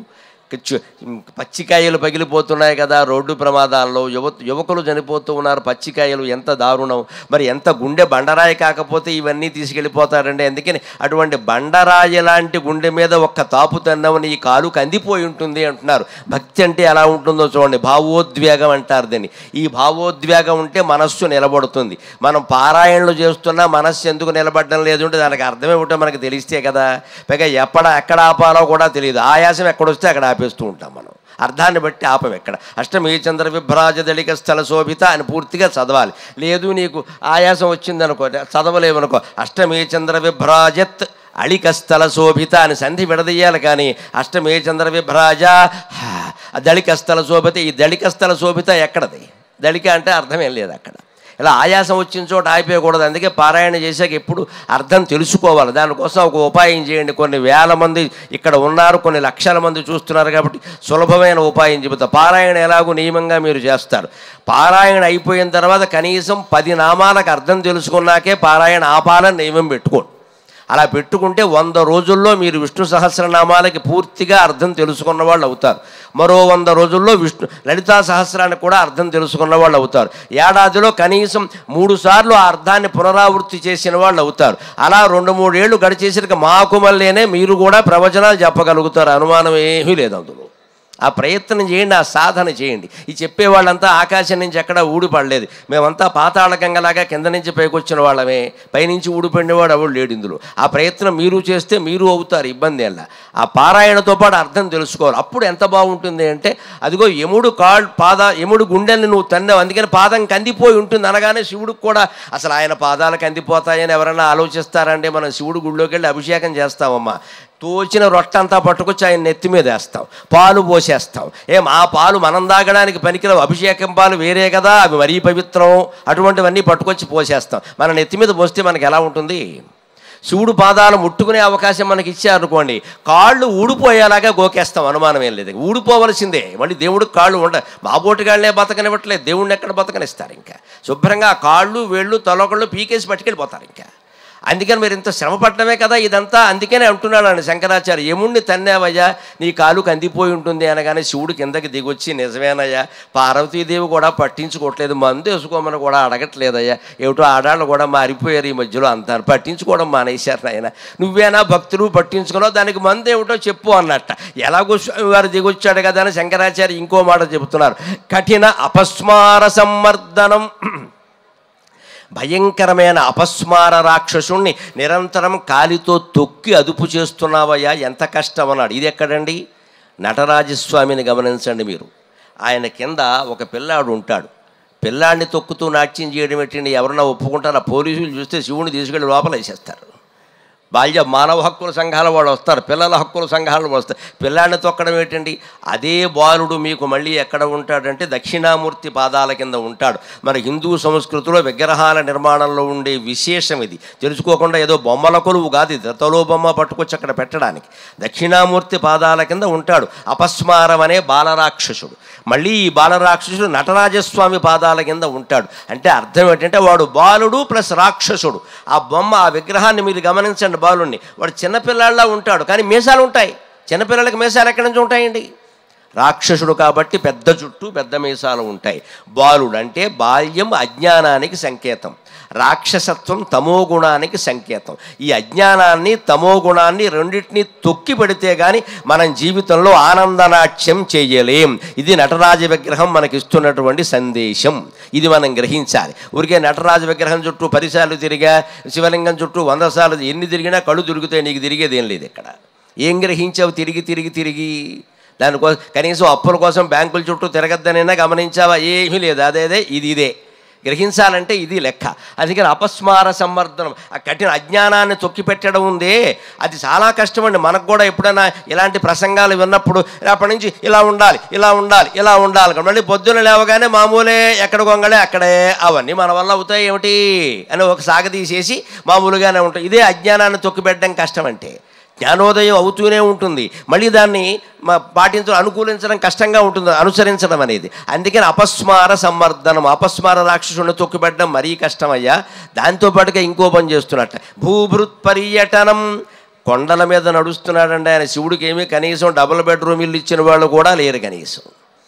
చు- పచ్చికాయలు పగిలిపోతున్నాయి కదా రోడ్డు ప్రమాదాల్లో యువ యువకులు చనిపోతూ ఉన్నారు పచ్చికాయలు ఎంత దారుణం మరి ఎంత గుండె బండరాయి కాకపోతే ఇవన్నీ తీసుకెళ్ళిపోతారండి అందుకని అటువంటి బండరాయి లాంటి గుండె మీద ఒక్క తాపు తన్నవని ఈ కాలు కందిపోయి ఉంటుంది అంటున్నారు భక్తి అంటే ఎలా ఉంటుందో చూడండి భావోద్వేగం అంటారు దీన్ని ఈ భావోద్వేగం ఉంటే మనస్సు నిలబడుతుంది మనం పారాయణలు చేస్తున్నా మనస్సు ఎందుకు నిలబడడం లేదు అంటే దానికి అర్థం ఏమిటో మనకు తెలిస్తే కదా పైగా ఎక్కడ ఎక్కడ ఆపాలో కూడా తెలియదు ఆయాసం ఎక్కడొస్తే అక్కడ ఆపేస్తూ ఉంటాం మనం అర్థాన్ని బట్టి ఆపం ఎక్కడ అష్టమి చంద్ర విభ్రాజ దళిక స్థల శోభిత అని పూర్తిగా చదవాలి లేదు నీకు ఆయాసం వచ్చిందనుకో చదవలేమనుకో అష్టమి చంద్ర విభ్రాజత్ అళిక స్థల శోభిత అని సంధి విడదీయాలి కానీ అష్టమే చంద్ర విభ్రాజ హా, దళిక స్థల శోభిత ఈ దళిక స్థల శోభిత ఎక్కడది దళిక అంటే అర్థమేం లేదు అక్కడ ఇలా ఆయాసం వచ్చిన చోట ఆగిపోయకూడదు అందుకే పారాయణ చేశాక ఎప్పుడు అర్థం తెలుసుకోవాలి దానికోసం ఒక ఉపాయం చేయండి కొన్ని వేల మంది ఇక్కడ ఉన్నారు కొన్ని లక్షల మంది చూస్తున్నారు కాబట్టి సులభమైన ఉపాయం చెబుతా పారాయణ ఎలాగో నియమంగా మీరు చేస్తారు పారాయణ అయిపోయిన తర్వాత కనీసం పది నామాలకు అర్థం తెలుసుకున్నాకే పారాయణ ఆపాలని నియమం పెట్టుకోండి అలా పెట్టుకుంటే వంద రోజుల్లో మీరు విష్ణు సహస్రనామాలకి పూర్తిగా అర్థం తెలుసుకున్న వాళ్ళు అవుతారు మరో వంద రోజుల్లో విష్ణు లలితా సహస్రానికి కూడా అర్థం తెలుసుకున్న వాళ్ళు అవుతారు ఏడాదిలో కనీసం మూడు సార్లు ఆ అర్థాన్ని పునరావృత్తి చేసిన వాళ్ళు అవుతారు అలా రెండు మూడేళ్లు గడిచేసరికి మాకు మళ్ళీనే మీరు కూడా ప్రవచనాలు చెప్పగలుగుతారు అనుమానం ఏమీ లేదు అందులో ఆ ప్రయత్నం చేయండి ఆ సాధన చేయండి ఈ చెప్పేవాళ్ళంతా ఆకాశం నుంచి ఎక్కడ ఊడిపడలేదు మేమంతా పాతాళ గంగలాగా కింద నుంచి పైకి వచ్చిన వాళ్ళమే పైనుంచి ఊడిపడినవాడు ఎవడు లేడు ఇందులో ఆ ప్రయత్నం మీరు చేస్తే మీరు అవుతారు ఇబ్బంది అలా ఆ పారాయణతో పాటు అర్థం తెలుసుకోవాలి అప్పుడు ఎంత బాగుంటుంది అంటే అదిగో యముడు కాళ్ళు పాద యముడు గుండెల్ని నువ్వు తన్నావు అందుకని పాదం కందిపోయి ఉంటుంది అనగానే శివుడికి కూడా అసలు ఆయన పాదాలు కందిపోతాయని ఎవరైనా ఆలోచిస్తారంటే మనం శివుడు గుళ్ళోకి వెళ్ళి అభిషేకం చేస్తామమ్మా తోచిన రొట్టంతా పట్టుకొచ్చి ఆయన నెత్తి మీద వేస్తాం పాలు పోసేస్తాం ఏం ఆ పాలు మనం తాగడానికి పనికిరావు అభిషేకం పాలు వేరే కదా అవి మరీ పవిత్రం అటువంటివన్నీ పట్టుకొచ్చి పోసేస్తాం మన నెత్తి మీద పోస్తే మనకి ఎలా ఉంటుంది శివుడు పాదాలు ముట్టుకునే అవకాశం మనకి ఇచ్చారనుకోండి కాళ్ళు ఊడిపోయేలాగా గోకేస్తాం అనుమానం ఏం లేదు ఊడిపోవలసిందే మళ్ళీ దేవుడికి కాళ్ళు ఉండ బాబోటిగాళ్ళనే బతకనివ్వట్లేదు దేవుడిని ఎక్కడ బతకనిస్తారు ఇంకా శుభ్రంగా కాళ్ళు వేళ్ళు తలొకళ్ళు పీకేసి పట్టుకెళ్ళిపోతారు ఇంకా అందుకని మీరు ఇంత శ్రమ పట్టడమే కదా ఇదంతా అందుకనే అంటున్నాడు అని శంకరాచార్య యముణ్ణి తన్నావయ్యా నీ కాలు కందిపోయి ఉంటుంది అనగానే శివుడు కిందకి దిగొచ్చి నిజమేనయ్యా పార్వతీదేవి కూడా పట్టించుకోవట్లేదు మందు వేసుకోమని కూడా అడగట్లేదయ్యా ఏమిటో ఆడాళ్ళు కూడా మారిపోయారు ఈ మధ్యలో అంతా పట్టించుకోవడం మానేశారు ఆయన నువ్వేనా భక్తులు పట్టించుకున్నావు దానికి మందు ఏమిటో చెప్పు అన్నట్ట ఎలాగో వారు దిగొచ్చాడు కదా అని శంకరాచార్య ఇంకో మాట చెబుతున్నారు కఠిన అపస్మార సమ్మర్దనం భయంకరమైన అపస్మార రాక్షసుణ్ణి నిరంతరం కాలితో తొక్కి అదుపు చేస్తున్నావయ్యా ఎంత కష్టం అన్నాడు ఇది ఎక్కడండి నటరాజస్వామిని గమనించండి మీరు ఆయన కింద ఒక పిల్లాడు ఉంటాడు పిల్లాడిని తొక్కుతూ నాట్యం చేయడం ఏంటండి ఎవరన్నా ఒప్పుకుంటారా పోలీసులు చూస్తే శివుని తీసుకెళ్ళి లోపల వేసేస్తారు బాల్య మానవ హక్కుల సంఘాల వాళ్ళు వస్తారు పిల్లల హక్కుల సంఘాల వాళ్ళు వస్తారు పిల్లాడిని తొక్కడం ఏంటండి అదే బాలుడు మీకు మళ్ళీ ఎక్కడ ఉంటాడంటే దక్షిణామూర్తి పాదాల కింద ఉంటాడు మన హిందూ సంస్కృతిలో విగ్రహాల నిర్మాణంలో ఉండే విశేషం ఇది తెలుసుకోకుండా ఏదో బొమ్మల కొలువు కాదు ఇది దత్తలో బొమ్మ పట్టుకొచ్చి అక్కడ పెట్టడానికి దక్షిణామూర్తి పాదాల కింద ఉంటాడు అపస్మారం అనే బాలరాక్షసుడు మళ్ళీ ఈ బాలరాక్షసుడు నటరాజస్వామి పాదాల కింద ఉంటాడు అంటే అర్థం ఏంటంటే వాడు బాలుడు ప్లస్ రాక్షసుడు ఆ బొమ్మ ఆ విగ్రహాన్ని మీరు గమనించండి బాలుడిని వాడు చిన్నపిల్లాళ్ళ ఉంటాడు కానీ మీసాలు ఉంటాయి చిన్నపిల్లలకి మీసాలు ఎక్కడి నుంచి ఉంటాయండి రాక్షసుడు కాబట్టి పెద్ద జుట్టు పెద్ద మీసాలు ఉంటాయి బాలుడు అంటే బాల్యం అజ్ఞానానికి సంకేతం రాక్షసత్వం తమోగుణానికి సంకేతం ఈ అజ్ఞానాన్ని తమోగుణాన్ని రెండింటినీ తొక్కి పెడితే కానీ మనం జీవితంలో ఆనందనాట్యం చేయలేం ఇది నటరాజ విగ్రహం మనకి ఇస్తున్నటువంటి సందేశం ఇది మనం గ్రహించాలి ఊరికే నటరాజ విగ్రహం చుట్టూ పరిసార్లు తిరిగా శివలింగం చుట్టూ వంద సార్లు ఎన్ని తిరిగినా కళ్ళు తిరుగుతాయి నీకు తిరిగేది ఏం లేదు ఇక్కడ ఏం గ్రహించావు తిరిగి తిరిగి తిరిగి దానికోసం కనీసం అప్పుల కోసం బ్యాంకుల చుట్టూ తిరగద్దనైనా గమనించావా ఏమీ లేదు అదేదే ఇది ఇదే గ్రహించాలంటే ఇది లెక్క అందుకని అపస్మార సంవర్ధనం ఆ కఠిన అజ్ఞానాన్ని తొక్కిపెట్టడం ఉందే అది చాలా కష్టమండి మనకు కూడా ఎప్పుడైనా ఇలాంటి ప్రసంగాలు విన్నప్పుడు అప్పటి నుంచి ఇలా ఉండాలి ఇలా ఉండాలి ఇలా ఉండాలి మళ్ళీ పొద్దున లేవగానే మామూలే ఎక్కడ కొంగలే అక్కడే అవన్నీ మన వల్ల అవుతాయి ఏమిటి అని ఒక సాగదీసేసి మామూలుగానే ఉంటాయి ఇదే అజ్ఞానాన్ని తొక్కిపెట్టడం కష్టం అంటే జ్ఞానోదయం అవుతూనే ఉంటుంది మళ్ళీ దాన్ని మా పాటించడం అనుకూలించడం కష్టంగా ఉంటుంది అనుసరించడం అనేది అందుకని అపస్మార సంవర్ధనం అపస్మార రాక్షసుని తొక్కిపెట్టడం మరీ కష్టమయ్యా దాంతోపాటుగా ఇంకో పని చేస్తున్నట్ట భూభృత్ పర్యటనం కొండల మీద నడుస్తున్నాడండి ఆయన శివుడికి ఏమీ కనీసం డబుల్ బెడ్రూమ్ ఇల్లు ఇచ్చిన వాళ్ళు కూడా లేరు కనీసం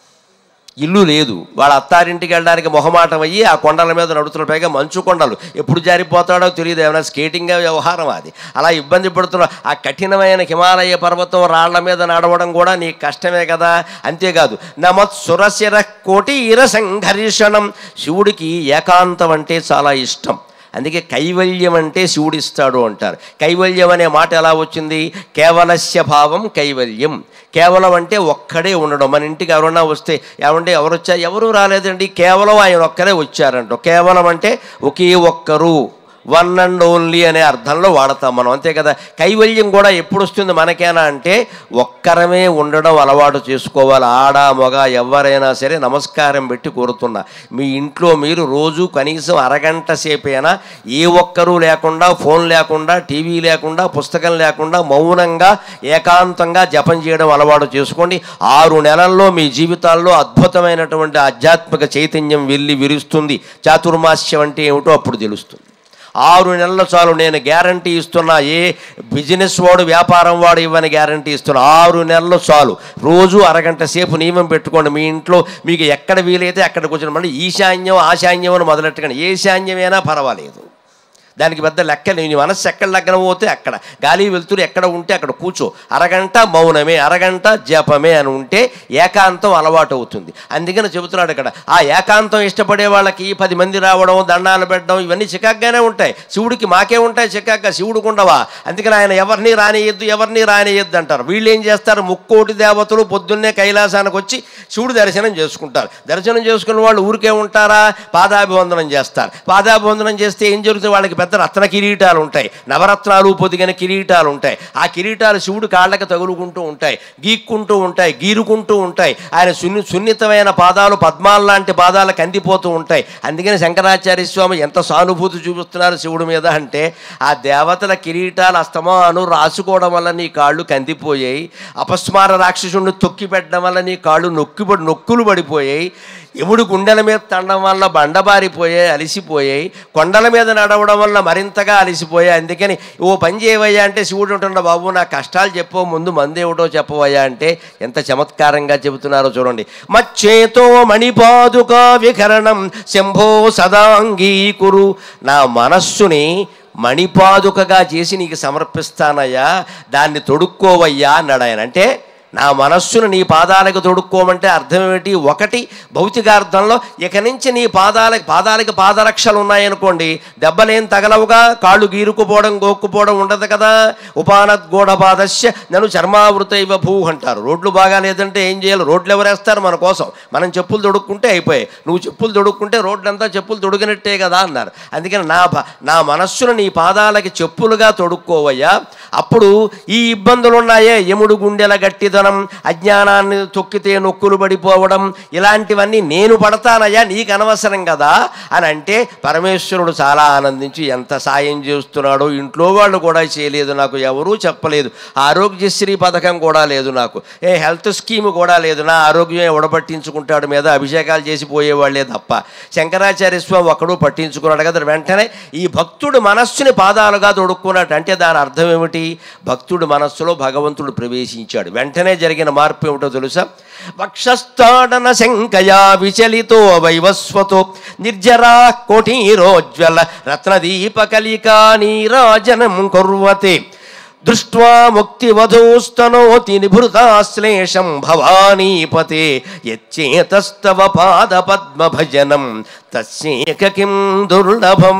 ఇల్లు లేదు వాళ్ళ అత్తారింటికి వెళ్ళడానికి మొహమాటం అయ్యి ఆ కొండల మీద నడుతున్న పైగా మంచు కొండలు ఎప్పుడు జారిపోతాడో తెలియదు ఏమైనా స్కేటింగ్ వ్యవహారం అది అలా ఇబ్బంది పడుతున్న ఆ కఠినమైన హిమాలయ పర్వతం రాళ్ల మీద నడవడం కూడా నీకు కష్టమే కదా అంతేకాదు నమత్ సురశిర కోటి ఇర సంఘర్షణం శివుడికి ఏకాంతం అంటే చాలా ఇష్టం అందుకే కైవల్యం అంటే శివుడిస్తాడు అంటారు కైవల్యం అనే మాట ఎలా వచ్చింది కేవలస్య భావం కైవల్యం కేవలం అంటే ఒక్కడే ఉండడం మన ఇంటికి ఎవరన్నా వస్తే ఏమంటే ఎవరు వచ్చా ఎవరు రాలేదండి కేవలం ఆయన ఒక్కరే వచ్చారంట కేవలం అంటే ఒకే ఒక్కరు వన్ అండ్ ఓన్లీ అనే అర్థంలో వాడతాం మనం అంతే కదా కైవల్యం కూడా ఎప్పుడు వస్తుంది మనకేనా అంటే ఒక్కరమే ఉండడం అలవాటు చేసుకోవాలి ఆడ మగ ఎవరైనా సరే నమస్కారం పెట్టి కోరుతున్నా మీ ఇంట్లో మీరు రోజు కనీసం అరగంట సేపైనా ఏ ఒక్కరూ లేకుండా ఫోన్ లేకుండా టీవీ లేకుండా పుస్తకం లేకుండా మౌనంగా ఏకాంతంగా జపం చేయడం అలవాటు చేసుకోండి ఆరు నెలల్లో మీ జీవితాల్లో అద్భుతమైనటువంటి ఆధ్యాత్మిక చైతన్యం వెళ్ళి విరుస్తుంది చాతుర్మాస్యం అంటే ఏమిటో అప్పుడు తెలుస్తుంది ఆరు నెలల చాలు నేను గ్యారంటీ ఇస్తున్నా ఏ బిజినెస్ వాడు వ్యాపారం వాడు ఇవ్వని గ్యారంటీ ఇస్తున్నా ఆరు నెలలు చాలు రోజు అరగంట సేపు నియమం పెట్టుకోండి మీ ఇంట్లో మీకు ఎక్కడ వీలైతే అక్కడ కూర్చొని మళ్ళీ ఈశాన్యం ఆశాన్యం అని మొదలెట్టకండి ఏ శాన్యమైనా పర్వాలేదు దానికి పెద్ద లెక్క నీ మనస్సు ఎక్కడ లగ్నం పోతే అక్కడ గాలి వెలుతురు ఎక్కడ ఉంటే అక్కడ కూర్చో అరగంట మౌనమే అరగంట జపమే అని ఉంటే ఏకాంతం అలవాటు అవుతుంది అందుకని చెబుతున్నాడు ఇక్కడ ఆ ఏకాంతం ఇష్టపడే వాళ్ళకి పది మంది రావడం దండాలు పెట్టడం ఇవన్నీ చికాగ్గానే ఉంటాయి శివుడికి మాకే ఉంటాయి చికాగ్గా శివుడికి ఉండవా అందుకని ఆయన ఎవరిని రానియద్దు ఎవరిని రానియద్దు అంటారు వీళ్ళు ఏం చేస్తారు ముక్కోటి దేవతలు పొద్దున్నే కైలాసానికి వచ్చి శివుడు దర్శనం చేసుకుంటారు దర్శనం చేసుకున్న వాళ్ళు ఊరికే ఉంటారా పాదాభివందనం చేస్తారు పాదాభివందనం చేస్తే ఏం జరుగుతుంది వాళ్ళకి పెద్ద రత్న కిరీటాలు ఉంటాయి నవరత్నాలు పొదిగిన కిరీటాలు ఉంటాయి ఆ కిరీటాలు శివుడు కాళ్ళకి తగులుకుంటూ ఉంటాయి గీక్కుంటూ ఉంటాయి గీరుకుంటూ ఉంటాయి ఆయన సున్ని సున్నితమైన పాదాలు పద్మాల లాంటి పాదాలకు అందిపోతూ ఉంటాయి అందుకని శంకరాచార్య స్వామి ఎంత సానుభూతి చూపిస్తున్నారు శివుడి మీద అంటే ఆ దేవతల కిరీటాలు అస్తమాను రాసుకోవడం వల్ల నీ కాళ్ళు కందిపోయాయి అపస్మార రాక్షసుడిని తొక్కి పెట్టడం వల్ల నీ కాళ్ళు నొక్కి పడి నొక్కులు పడిపోయాయి ఎముడు గుండెల మీద తండం వల్ల బండబారిపోయాయి అలిసిపోయాయి కొండల మీద నడవడం వల్ల మరింతగా అలిసిపోయాయి అందుకని ఓ పని చేయవయ్యా అంటే శివుడు ఉంటున్న బాబు నా కష్టాలు చెప్పు ముందు మందు ఏమిటో చెప్పవయ్యా అంటే ఎంత చమత్కారంగా చెబుతున్నారో చూడండి మచ్చేతో మణిపాదుక వికరణం శంభో సదాంగీకురు నా మనస్సుని మణిపాదుకగా చేసి నీకు సమర్పిస్తానయ్యా దాన్ని తొడుక్కోవయ్యా అన్నాడు ఆయన అంటే నా మనస్సును నీ పాదాలకు తొడుక్కోమంటే అర్థం ఏమిటి ఒకటి భౌతికార్థంలో ఇక నుంచి నీ పాదాలకు పాదాలకు పాదరక్షలు ఉన్నాయనుకోండి దెబ్బలేం తగలవుగా కాళ్ళు గీరుకుపోవడం గోక్కుపోవడం ఉండదు కదా ఉపానద్గోడ పాదస్య నన్ను చర్మావృతైవ భూ అంటారు రోడ్లు బాగా లేదంటే ఏం చేయాలి రోడ్లు ఎవరేస్తారు మన కోసం మనం చెప్పులు తొడుక్కుంటే అయిపోయాయి నువ్వు చెప్పులు తొడుక్కుంటే రోడ్లంతా చెప్పులు తొడిగినట్టే కదా అన్నారు అందుకని నా భ- నా మనస్సును నీ పాదాలకి చెప్పులుగా తొడుక్కోవయ్యా అప్పుడు ఈ ఇబ్బందులు ఉన్నాయే యముడు గుండెల గట్టిదనం అజ్ఞానాన్ని తొక్కితే నొక్కులు పడిపోవడం ఇలాంటివన్నీ నేను పడతానయ్యా నీకు అనవసరం కదా అని అంటే పరమేశ్వరుడు చాలా ఆనందించి ఎంత సాయం చేస్తున్నాడో ఇంట్లో వాళ్ళు కూడా చేయలేదు నాకు ఎవరూ చెప్పలేదు ఆరోగ్యశ్రీ పథకం కూడా లేదు నాకు ఏ హెల్త్ స్కీమ్ కూడా లేదు నా ఆరోగ్యం ఎవడ పట్టించుకుంటాడు మీద అభిషేకాలు చేసి పోయేవాళ్లే తప్ప శంకరాచార్య స్వామి ఒక్కడు పట్టించుకున్నాడు కదా వెంటనే ఈ భక్తుడు మనస్సుని పాదాలుగా తొడుక్కున్నట్టు అంటే దాని అర్థం ఏమిటి భక్తుడి మనస్సులో భగవంతుడు ప్రవేశించాడు వెంటనే జరిగిన మార్పు ఏమిటో తెలుసా వక్షస్థాడన శంకయా విచలితో వైవస్వతో నిర్జరా కోటీరోజ్వల రత్నదీపకలికా నీరాజనం కుర్వతే దృష్ట్వా ముక్తివధూస్తనోతి నిభృతాశ్లేషం భవానీపతే యచ్చేతస్తవ పాద పద్మభజనం తస్యేక కిం దుర్లభం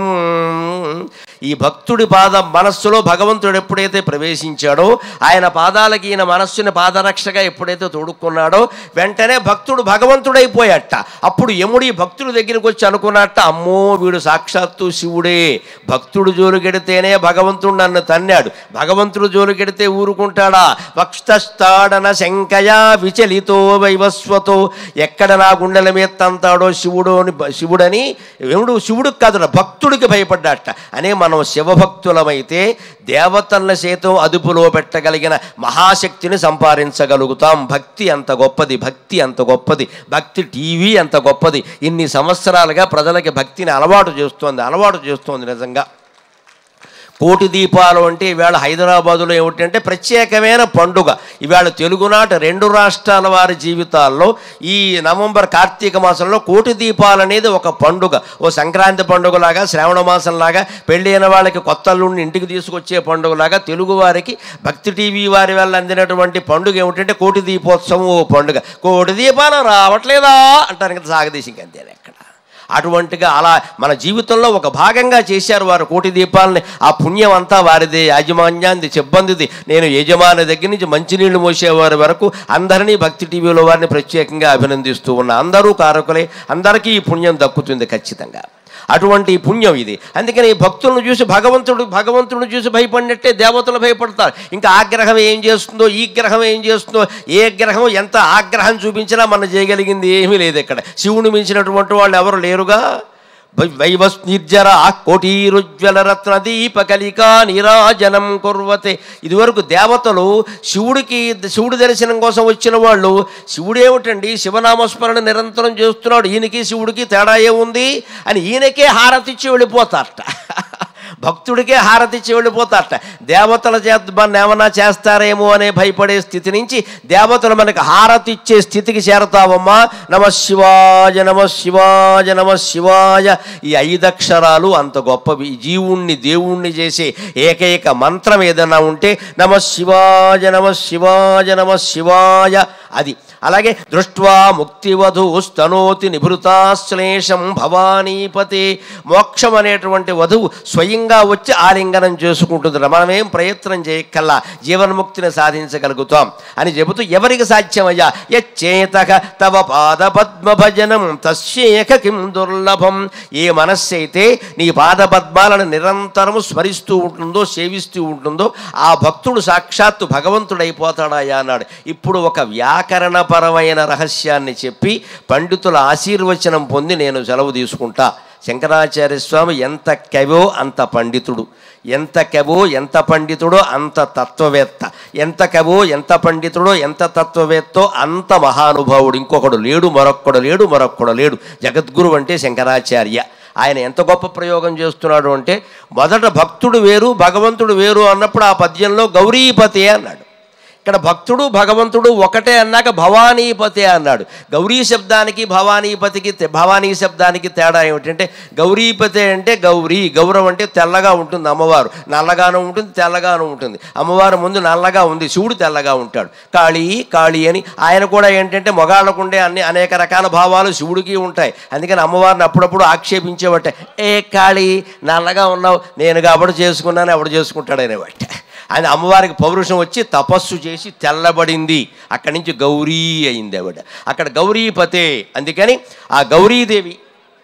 ఈ భక్తుడి పాద మనస్సులో భగవంతుడు ఎప్పుడైతే ప్రవేశించాడో ఆయన పాదాలకి ఈయన మనస్సుని పాదరక్షగా ఎప్పుడైతే తోడుకున్నాడో వెంటనే భక్తుడు భగవంతుడైపోయాట అప్పుడు యముడి భక్తుడి దగ్గరికి వచ్చి అనుకున్నట్ట అమ్మో వీడు సాక్షాత్తు శివుడే భక్తుడు జోలుకెడితేనే భగవంతుడు నన్ను తన్నాడు భగవంతుడు జోలుకెడితే ఊరుకుంటాడా వక్షస్థాడన శంకయా విచలితో వైవస్వతో ఎక్కడ నా గుండెల మీద తంతాడో శివుడు అని శివుడని ఎవడు శివుడికి కాదు భక్తుడికి భయపడ్డాట అనే మనం శివభక్తులమైతే దేవతలను సైతం అదుపులో పెట్టగలిగిన మహాశక్తిని సంపాదించగలుగుతాం భక్తి అంత గొప్పది భక్తి అంత గొప్పది భక్తి టీవీ అంత గొప్పది ఇన్ని సంవత్సరాలుగా ప్రజలకి భక్తిని అలవాటు చేస్తోంది అలవాటు చేస్తోంది నిజంగా కోటి దీపాలు అంటే ఈవేళ హైదరాబాదులో ఏమిటంటే ప్రత్యేకమైన పండుగ ఈవేళ తెలుగునాట రెండు రాష్ట్రాల వారి జీవితాల్లో ఈ నవంబర్ కార్తీక మాసంలో కోటి దీపాలు అనేది ఒక పండుగ ఓ సంక్రాంతి పండుగలాగా శ్రావణ మాసంలాగా పెళ్ళి అయిన వాళ్ళకి కొత్త అల్లుడిని ఇంటికి తీసుకొచ్చే పండుగలాగా తెలుగు వారికి భక్తి టీవీ వారి వల్ల అందినటువంటి పండుగ ఏమిటంటే కోటి దీపోత్సవం ఓ పండుగ కోటి దీపాలు రావట్లేదా అంటారు కదా సాగదీసి ఇంకంతే ఎక్కడ అటువంటిగా అలా మన జీవితంలో ఒక భాగంగా చేశారు వారు కోటి దీపాలని ఆ పుణ్యం అంతా వారిదే యాజమాన్యాన్ని సిబ్బందిది నేను యజమాని దగ్గర నుంచి మంచినీళ్లు మోసేవారి వరకు అందరినీ భక్తి టీవీలో వారిని ప్రత్యేకంగా అభినందిస్తూ ఉన్న అందరూ కారకులే అందరికీ ఈ పుణ్యం దక్కుతుంది ఖచ్చితంగా అటువంటి పుణ్యం ఇది అందుకని ఈ భక్తులను చూసి భగవంతుడు భగవంతుడు చూసి భయపడినట్టే దేవతలు భయపడతారు ఇంకా ఆ గ్రహం ఏం చేస్తుందో ఈ గ్రహం ఏం చేస్తుందో ఏ గ్రహం ఎంత ఆగ్రహం చూపించినా మనం చేయగలిగింది ఏమీ లేదు ఇక్కడ శివుని మించినటువంటి వాళ్ళు ఎవరు లేరుగా వై- వైవస్ నిర్జర కోటీరుజ్వల రత్న దీప కలికా నీరాజనం కుర్వతే ఇదివరకు దేవతలు శివుడికి శివుడి దర్శనం కోసం వచ్చిన వాళ్ళు శివుడేమిటండి శివనామస్మరణ నిరంతరం చేస్తున్నాడు ఈయనకి శివుడికి తేడా ఏముంది అని ఈయనకే హారతిచ్చి వెళ్ళిపోతారట భక్తుడికే హారతిచ్చి వెళ్ళిపోతారట దేవతల చేత మన ఏమన్నా చేస్తారేమో అనే భయపడే స్థితి నుంచి దేవతలు మనకి హారతి ఇచ్చే స్థితికి చేరతావమ్మా నమ శివాయ నమ శివాయ నమ శివాయ ఈ ఐదక్షరాలు అంత గొప్పవి ఈ జీవుణ్ణి దేవుణ్ణి చేసే ఏకైక మంత్రం ఏదైనా ఉంటే నమ శివాయ నమ శివాయ నమ శివాయ అది అలాగే దృష్ట్వా ముక్తివధు స్తనోతి నిభృతాశ్లేషం భవానీపతే మోక్షం అనేటువంటి వధువు స్వయంగా వచ్చి ఆలింగనం చేసుకుంటుంది మనమేం ప్రయత్నం చేయక్కల్లా జీవన్ముక్తిని సాధించగలుగుతాం అని చెబుతూ ఎవరికి సాధ్యమయ్యా యచ్చేతక తవ పాద పద్మ భజనం తస్యేక కిం దుర్లభం ఏ మనస్సు అయితే నీ పాద పద్మాలను నిరంతరము స్మరిస్తూ ఉంటుందో సేవిస్తూ ఉంటుందో ఆ భక్తుడు సాక్షాత్తు భగవంతుడైపోతాడాయా అన్నాడు ఇప్పుడు ఒక వ్యాకరణపరమైన రహస్యాన్ని చెప్పి పండితుల ఆశీర్వచనం పొంది నేను సెలవు తీసుకుంటా శంకరాచార్య స్వామి ఎంత కవో అంత పండితుడు ఎంత కవో ఎంత పండితుడో అంత తత్వవేత్త ఎంత కవో ఎంత పండితుడో ఎంత తత్వవేత్తో అంత మహానుభావుడు ఇంకొకడు లేడు మరొక్కడు లేడు మరొక్కడు లేడు జగద్గురు అంటే శంకరాచార్య ఆయన ఎంత గొప్ప ప్రయోగం చేస్తున్నాడు అంటే మొదట భక్తుడు వేరు భగవంతుడు వేరు అన్నప్పుడు ఆ పద్యంలో గౌరీపతి అన్నాడు ఇక్కడ భక్తుడు భగవంతుడు ఒకటే అన్నాక భవానీపతి అన్నాడు గౌరీ శబ్దానికి భవానీపతికి తె- భవానీ శబ్దానికి తేడా ఏమిటంటే గౌరీపతి అంటే గౌరీ గౌరవం అంటే తెల్లగా ఉంటుంది అమ్మవారు నల్లగాను ఉంటుంది తెల్లగాను ఉంటుంది అమ్మవారు ముందు నల్లగా ఉంది శివుడు తెల్లగా ఉంటాడు కాళీ కాళీ అని ఆయన కూడా ఏంటంటే మొగాళ్ళకుండే అన్ని అనేక రకాల భావాలు శివుడికి ఉంటాయి అందుకని అమ్మవారిని అప్పుడప్పుడు ఆక్షేపించేవట ఏ కాళీ నల్లగా ఉన్నావు నేను కాబట్టి చేసుకున్నాను ఎవడు చేసుకుంటాడు అనేవాట ఆయన అమ్మవారికి పౌరుషం వచ్చి తపస్సు చేసి తెల్లబడింది అక్కడి నుంచి గౌరీ అయింది ఆవిడ అక్కడ గౌరీపతే అందుకని ఆ గౌరీదేవి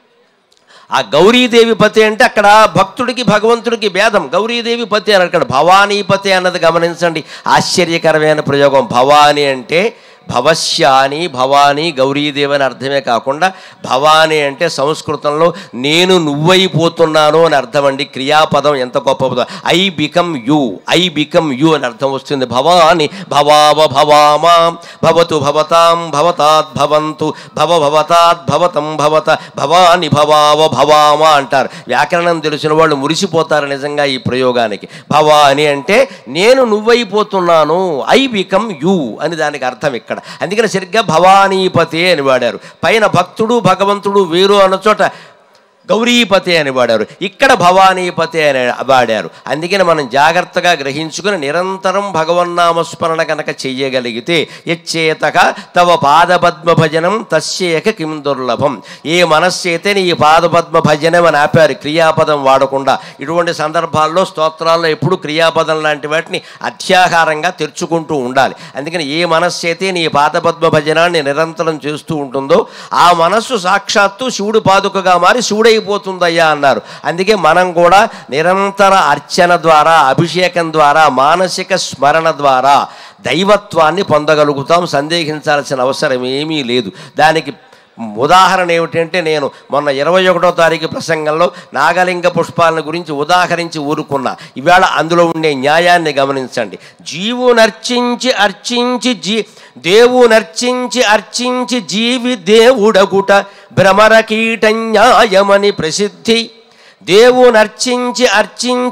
ఆ గౌరీదేవి పతి అంటే అక్కడ భక్తుడికి భగవంతుడికి భేదం గౌరీదేవి పతి అని అక్కడ భవానీపతి అన్నది గమనించండి ఆశ్చర్యకరమైన ప్రయోగం భవాని అంటే భవశ్యాని భవాని గౌరీదేవి అని అర్థమే కాకుండా భవాని అంటే సంస్కృతంలో నేను నువ్వైపోతున్నాను అని అర్థం అండి క్రియాపదం ఎంత గొప్ప పదం I become you I become you అని అర్థం వస్తుంది భవాని భవావ భవామా భవతు భవతాం భవతాత్ భవంతు భవ భవతాత్ భవతం భవత భవాని భవావ భవామ అంటారు వ్యాకరణం తెలిసిన వాళ్ళు మురిసిపోతారు నిజంగా ఈ ప్రయోగానికి భవాని అంటే నేను నువ్వైపోతున్నాను ఐ బికమ్ యు అని దానికి అర్థం ఇక్కడ అందుకని సరిగ్గా భవానీపతి అని వాడారు పైన భక్తుడు భగవంతుడు వేరు అన్న చోట గౌరీపతి అని వాడారు ఇక్కడ భవానీపతి అని వాడారు అందుకని మనం జాగ్రత్తగా గ్రహించుకుని నిరంతరం భగవన్నామస్మరణ కనుక చెయ్యగలిగితే యచ్చేతక తవ పాదపద్మ భజనం తస్యేక కిం దుర్లభం ఏ మనస్సు అయితే నీ పాదపద్మ భజనం అని ఆపారు క్రియాపదం వాడకుండా ఇటువంటి సందర్భాల్లో స్తోత్రాల్లో ఎప్పుడు క్రియాపదం లాంటి వాటిని అత్యాహారంగా తెరుచుకుంటూ ఉండాలి అందుకని ఏ మనస్సు అయితే నీ పాదపద్మ భజనాన్ని నిరంతరం చేస్తూ ఉంటుందో ఆ మనస్సు సాక్షాత్తు శివుడు పాదుకగా మారి శివుడైపోతుందయ్యా అన్నారు అందుకే మనం కూడా నిరంతర అర్చన ద్వారా అభిషేకం ద్వారా మానసిక స్మరణ ద్వారా దైవత్వాన్ని పొందగలుగుతాం సందేహించాల్సిన అవసరం ఏమీ లేదు దానికి ఉదాహరణ ఏమిటంటే నేను మొన్న ఇరవై ఒకటో తారీఖు ప్రసంగంలో నాగలింగ పుష్పాలను గురించి ఉదాహరించి ఊరుకున్నా ఇవాళ అందులో ఉండే న్యాయాన్ని గమనించండి జీవు నర్చించి అర్చించి జీ దేవు నర్చించి అర్చించి జీవి దేవుడగుట భ్రమర కీట న్యాయమని ప్రసిద్ధి దేవు నర్చించి అర్చించి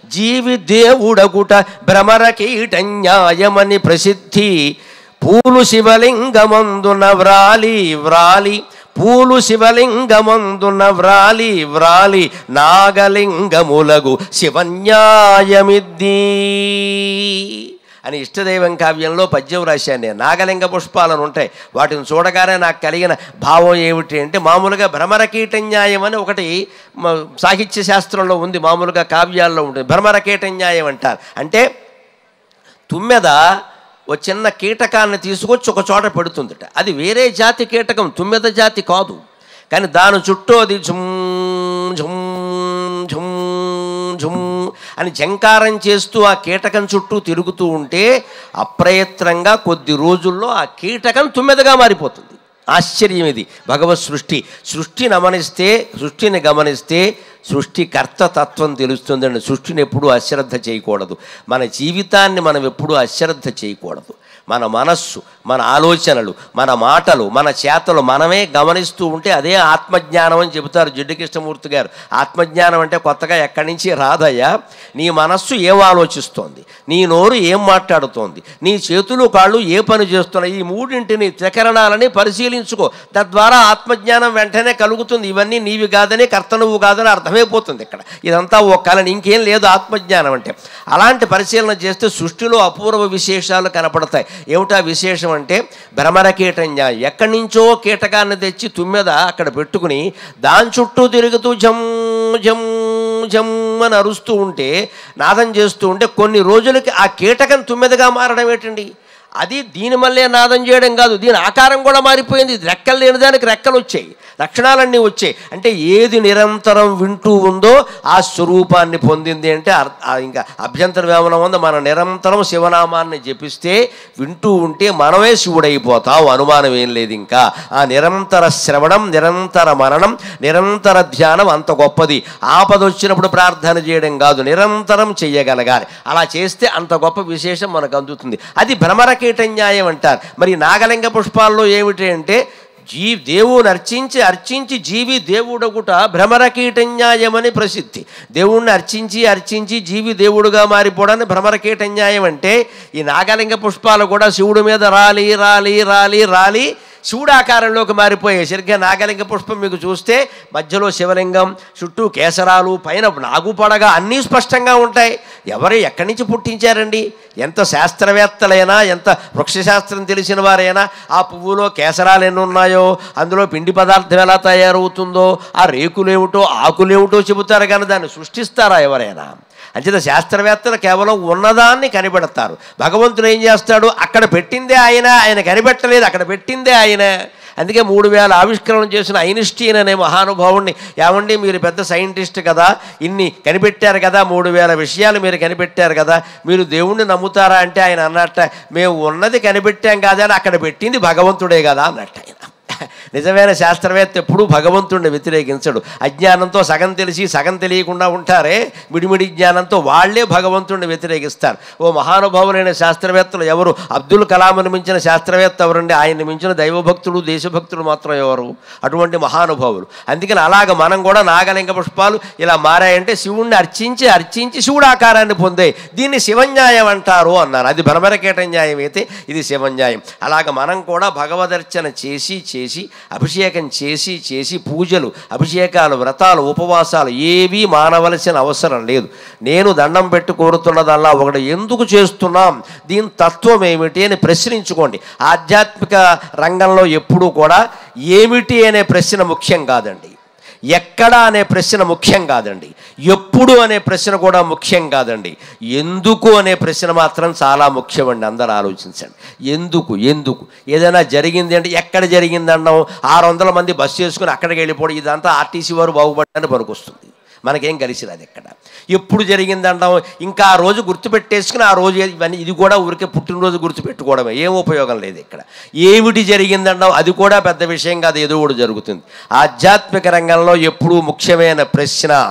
జీవి దేవుడగుట భ్రమర కీటన్యాయమని ప్రసిద్ధి పూలు శివలింగమందున వ్రాలి వ్రాలి పూలు శివలింగమందున వ్రాలి వ్రాలి నాగలింగములగు శివన్యాయమిద్దీ అని ఇష్టదైవం కావ్యంలో పద్యం రాశాను నేను నాగలింగ పుష్పాలను ఉంటాయి వాటిని చూడగానే నాకు కలిగిన భావం ఏమిటి అంటే మామూలుగా భ్రమర కీటన్యాయం అని ఒకటి మ- సాహిత్య శాస్త్రంలో ఉంది మామూలుగా కావ్యాల్లో ఉంటుంది భ్రమర కీటన్యాయం అంటారు అంటే తుమ్మెద ఓ చిన్న కీటకాన్ని తీసుకొచ్చి ఒక చోట పెడుతుందట అది వేరే జాతి కీటకం తుమ్మెద జాతి కాదు కానీ దాని చుట్టూ అది ఝుమ్ ఝుమ్ ఝుమ్ ఝుమ్ అని జంకారం చేస్తూ ఆ కీటకం చుట్టూ తిరుగుతూ ఉంటే అప్రయత్నంగా కొద్ది రోజుల్లో ఆ కీటకం తుమ్మెదగా మారిపోతుంది ఆశ్చర్యం ఇది భగవత్ సృష్టి సృష్టిని గమనిస్తే సృష్టిని గమనిస్తే సృష్టికర్త తత్వం తెలుస్తుందండి సృష్టిని ఎప్పుడూ అశ్రద్ధ చేయకూడదు మన జీవితాన్ని మనం ఎప్పుడూ అశ్రద్ధ చేయకూడదు మన మనస్సు మన ఆలోచనలు మన మాటలు మన చేతలు మనమే గమనిస్తూ ఉంటే అదే ఆత్మజ్ఞానం అని చెబుతారు జిడ్డు కృష్ణమూర్తి గారు ఆత్మజ్ఞానం అంటే కొత్తగా ఎక్కడి నుంచి రాదయ్యా నీ మనస్సు ఏం ఆలోచిస్తోంది నీ నోరు ఏం మాట్లాడుతోంది నీ చేతులు కాళ్ళు ఏ పని చేస్తున్నాయి ఈ మూడింటిని త్రికరణాలని పరిశీలించుకో తద్వారా ఆత్మజ్ఞానం వెంటనే కలుగుతుంది ఇవన్నీ నీవి కాదని కర్త నువ్వు కాదని అర్థమైపోతుంది ఇక్కడ ఇదంతా ఓ కళని ఇంకేం లేదు ఆత్మజ్ఞానం అంటే అలాంటి పరిశీలన చేస్తే సృష్టిలో అపూర్వ విశేషాలు కనపడతాయి ఏమిటా విశేషం అంటే భ్రమర కీటన్యాయం ఎక్కడి నుంచో కీటకాన్ని తెచ్చి తుమ్మెద అక్కడ పెట్టుకుని దాని చుట్టూ తిరుగుతూ జమ్ జమ్ జమ్ అని అరుస్తూ ఉంటే నాదం చేస్తూ ఉంటే కొన్ని రోజులకి ఆ కీటకం తుమ్మెదగా మారడం ఏంటండి అది దీని మళ్ళీ నాదం చేయడం కాదు దీని ఆకారం కూడా మారిపోయింది రెక్కలు లేని దానికి రెక్కలు వచ్చాయి లక్షణాలన్నీ వచ్చాయి అంటే ఏది నిరంతరం వింటూ ఉందో ఆ స్వరూపాన్ని పొందింది అంటే అర్- ఆ ఇంకా అభ్యంతరం ఏమైనా ఉందో మనం నిరంతరం శివనామాన్ని జపిస్తే వింటూ ఉంటే మనమే శివుడైపోతాం అనుమానం ఏం లేదు ఇంకా ఆ నిరంతర శ్రవణం నిరంతర మననం నిరంతర ధ్యానం అంత గొప్పది ఆపద వచ్చినప్పుడు ప్రార్థన చేయడం కాదు నిరంతరం చెయ్యగలగాలి అలా చేస్తే అంత గొప్ప విశేషం మనకు అందుతుంది అది భ్రమర కీటన్యాయం అంటారు మరి నాగలింగ పుష్పాల్లో ఏమిటి అంటే జీ దేవుని అర్చించి అర్చించి జీవి దేవుడగుట భ్రమర కీటన్యాయమని ప్రసిద్ధి దేవుణ్ణి అర్చించి అర్చించి జీవి దేవుడుగా మారిపోవడాన్ని భ్రమర కీటన్యాయం అంటే ఈ నాగలింగ పుష్పాలు కూడా శివుడి మీద రాలి రాలి రాలి రాలి శివుడు ఆకారంలోకి మారిపోయాయి సరిగ్గా నాగలింగ పుష్పం మీకు చూస్తే మధ్యలో శివలింగం చుట్టూ కేసరాలు పైన నాగుపడగా అన్నీ స్పష్టంగా ఉంటాయి ఎవరు ఎక్కడి నుంచి పుట్టించారండి ఎంత శాస్త్రవేత్తలైనా ఎంత వృక్షశాస్త్రం తెలిసిన వారైనా ఆ పువ్వులో కేసరాలు ఎన్ని ఉన్నాయో అందులో పిండి పదార్థం ఎలా తయారవుతుందో ఆ రేకులేమిటో ఆకులేమిటో చెబుతారు కానీ దాన్ని సృష్టిస్తారా ఎవరైనా అంచేత శాస్త్రవేత్తలు కేవలం ఉన్నదాన్ని కనిపెడతారు భగవంతుడు ఏం చేస్తాడు అక్కడ పెట్టిందే ఆయన ఆయన కనిపెట్టలేదు అక్కడ పెట్టిందే ఆయన అందుకే మూడు వేల ఆవిష్కరణ చేసిన ఐన్స్టీన్ అనే మహానుభావుణ్ణి ఏమండి మీరు పెద్ద సైంటిస్ట్ కదా ఇన్ని కనిపెట్టారు కదా మూడు వేల విషయాలు మీరు కనిపెట్టారు కదా మీరు దేవుణ్ణి నమ్ముతారా అంటే ఆయన అన్నట్ట మేము ఉన్నది కనిపెట్టాం కదా అని అక్కడ పెట్టింది భగవంతుడే కదా అన్నట్టు ఆయన నిజమైన శాస్త్రవేత్త ఎప్పుడూ భగవంతుడిని వ్యతిరేకించడు అజ్ఞానంతో సగం తెలిసి సగం తెలియకుండా ఉంటారే మిడిమిడి జ్ఞానంతో వాళ్ళే భగవంతుడిని వ్యతిరేకిస్తారు ఓ మహానుభావులైన శాస్త్రవేత్తలు ఎవరు అబ్దుల్ కలాంను మించిన శాస్త్రవేత్త ఎవరండి ఆయన్ని మించిన దైవభక్తుడు దేశభక్తుడు మాత్రం ఎవరు అటువంటి మహానుభావులు అందుకని అలాగ మనం కూడా నాగలింగ పుష్పాలు ఇలా మారాయంటే శివుణ్ణి అర్చించి అర్చించి శివుడు ఆకారాన్ని పొందాయి దీన్ని శివన్యాయం అంటారు అన్నారు అది భ్రమరకేట న్యాయం అయితే ఇది శివన్యాయం అలాగ మనం కూడా భగవదర్చన చేసి చేసి అభిషేకం చేసి చేసి పూజలు అభిషేకాలు వ్రతాలు ఉపవాసాలు ఏవీ మానవలసిన అవసరం లేదు నేను దండం పెట్టి కోరుతున్నదల్లా ఒకటి ఎందుకు చేస్తున్నాం దీని తత్వం ఏమిటి అని ప్రశ్నించుకోండి ఆధ్యాత్మిక రంగంలో ఎప్పుడూ కూడా ఏమిటి అనే ప్రశ్న ముఖ్యం కాదండి ఎక్కడ అనే ప్రశ్న ముఖ్యం కాదండి ఎప్పుడు అనే ప్రశ్న కూడా ముఖ్యం కాదండి ఎందుకు అనే ప్రశ్న మాత్రం చాలా ముఖ్యమండి అందరూ ఆలోచించండి ఎందుకు ఎందుకు ఏదైనా జరిగింది అంటే ఎక్కడ జరిగింది అన్నాం ఆరు వందల మంది బస్సు చేసుకుని అక్కడికి వెళ్ళిపోవడం ఇదంతా ఆర్టీసీ వారు బాగుపడడానికి పనికొస్తుంది మనకేం కలిసి అది ఎక్కడ ఎప్పుడు జరిగిందంటాం ఇంకా ఆ రోజు గుర్తుపెట్టేసుకుని ఆ రోజు ఇవన్నీ ఇది కూడా ఊరికే పుట్టినరోజు గుర్తుపెట్టుకోవడమే ఏం ఉపయోగం లేదు ఇక్కడ ఏమిటి జరిగిందంటాం అది కూడా పెద్ద విషయం కాదు ఏదో కూడా జరుగుతుంది ఆధ్యాత్మిక రంగంలో ఎప్పుడూ ముఖ్యమైన ప్రశ్న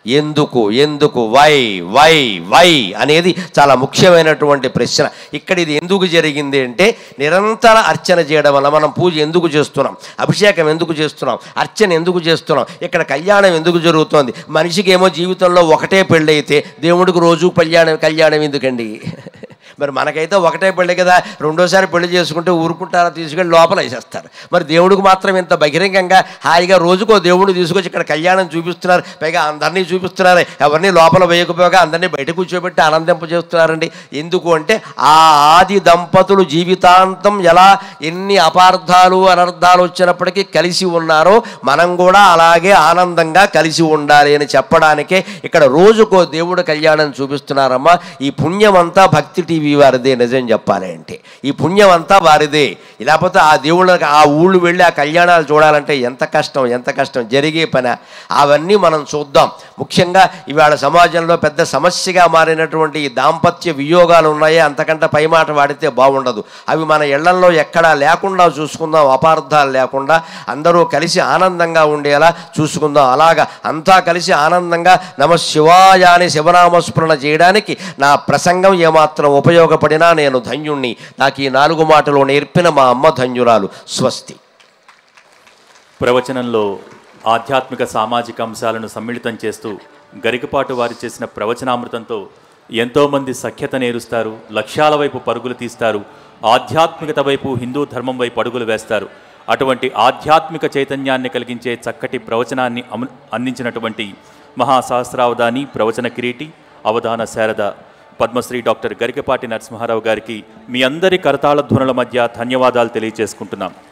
ఎందుకు ఎందుకు వై వై వై అనేది చాలా ముఖ్యమైనటువంటి ప్రశ్న ఇక్కడ ఇది ఎందుకు జరిగింది అంటే నిరంతర అర్చన చేయడం వల్ల మనం పూజ ఎందుకు చేస్తున్నాం అభిషేకం ఎందుకు చేస్తున్నాం అర్చన ఎందుకు చేస్తున్నాం ఇక్కడ కళ్యాణం ఎందుకు జరుగుతోంది మనిషికి ఏమో జీవితంలో ఒకటే పెళ్ళైతే దేవుడికి రోజు కళ్యాణం కళ్యాణం ఎందుకండి మరి మనకైతే ఒకటే పెళ్ళి కదా రెండోసారి పెళ్లి చేసుకుంటే ఊరుకుంటారా తీసుకెళ్ళి లోపల వేసేస్తారు మరి దేవుడికి మాత్రం ఇంత బహిరంగంగా హాయిగా రోజుకో దేవుడు తీసుకొచ్చి ఇక్కడ కళ్యాణం చూపిస్తున్నారు పైగా అందరినీ చూపిస్తున్నారు ఎవరిని లోపల వేయకపోగా అందరినీ బయట కూర్చోబెట్టి ఆనందింప చేస్తున్నారండి ఎందుకు అంటే ఆ ఆది దంపతులు జీవితాంతం ఎలా ఎన్ని అపార్థాలు అనర్థాలు వచ్చినప్పటికీ కలిసి ఉన్నారో మనం కూడా అలాగే ఆనందంగా కలిసి ఉండాలి అని చెప్పడానికే ఇక్కడ రోజుకో దేవుడు కళ్యాణం చూపిస్తున్నారమ్మా ఈ పుణ్యం అంతా భక్తి టీవీ వారిదే నిజం చెప్పాలి అంటే ఈ పుణ్యం అంతా వారిదే లేకపోతే ఆ దేవుళ్ళకి ఆ ఊళ్ళు వెళ్ళి ఆ కళ్యాణాలు చూడాలంటే ఎంత కష్టం ఎంత కష్టం జరిగే పని అవన్నీ మనం చూద్దాం ముఖ్యంగా ఇవాళ సమాజంలో పెద్ద సమస్యగా మారినటువంటి ఈ దాంపత్య వియోగాలు ఉన్నాయి అంతకంటే పై మాట వాడితే బాగుండదు అవి మన ఇళ్లల్లో ఎక్కడా లేకుండా చూసుకుందాం అపార్థాలు లేకుండా అందరూ కలిసి ఆనందంగా ఉండేలా చూసుకుందాం అలాగా అంతా కలిసి ఆనందంగా నమ శివాయ అని శివనామస్మరణ చేయడానికి నా ప్రసంగం ఏమాత్రం ఉపయోగపడినా నేను ధన్యుణ్ణి నాకు ఈ నాలుగు మాటలు నేర్పిన మా అమ్మ ధన్యురాలు స్వస్తి ప్రవచనంలో ఆధ్యాత్మిక సామాజిక అంశాలను సమ్మిళితం చేస్తూ గరికపాటు వారు చేసిన ప్రవచనామృతంతో ఎంతోమంది సఖ్యత నేరుస్తారు లక్ష్యాల వైపు పరుగులు తీస్తారు ఆధ్యాత్మికత వైపు హిందూ ధర్మం వైపు అడుగులు వేస్తారు అటువంటి ఆధ్యాత్మిక చైతన్యాన్ని కలిగించే చక్కటి ప్రవచనాన్ని అము అందించినటువంటి మహాసహస్రావధాని ప్రవచన కిరీటి అవధాన శారద పద్మశ్రీ డాక్టర్ గరికపాటి నరసింహారావు గారికి మీ అందరి కరతాళ ధ్వనుల మధ్య ధన్యవాదాలు తెలియజేసుకుంటున్నాం